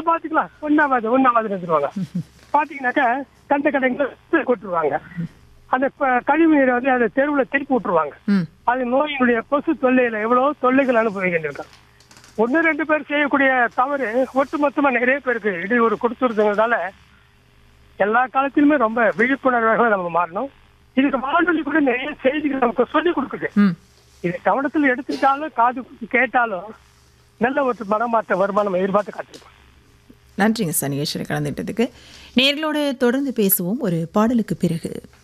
பாத்துக்கலாம் ஒன்னாவது ஒன்னாவது எடுத்துருவாங்க பாத்தீங்கன்னாக்கா கண்ட கடைங்களை கொட்டுருவாங்க அந்த ப- கழிவு நீரை வந்து அந்த தெருவுல திருப்பி விட்டுருவாங்க ம் அது நோயினுடைய கொசு தொல்லையில எவ்வளவு தொல்லைகள் அனுபவிக்கின்றிருக்கோம் ஒன்னு ரெண்டு பேர் செய்யக்கூடிய தவறு ஒட்டுமொத்தமா நிறைய பேருக்கு இடையூறு கொடுத்துருதுங்கிறதால எல்லா காலத்திலுமே ரொம்ப விழிப்புணர்வாக நம்ம மாறணும் இதுக்கு வானொலி கூட நிறைய செய்திகள் நமக்கு சொல்லிக் கொடுக்குது ம் இது கவனத்தில் எடுத்துட்டாலும் காது கொடுத்து கேட்டாலும் நல்ல ஒரு மனமாற்ற வருமானம் எதிர்பார்த்து காத்திருப்போம் நன்றிங்க சார் நிகழ்ச்சியில் கலந்துக்கிட்டதுக்கு நேர்களோடு தொடர்ந்து பேசுவோம் ஒரு பாடலுக்கு பிறகு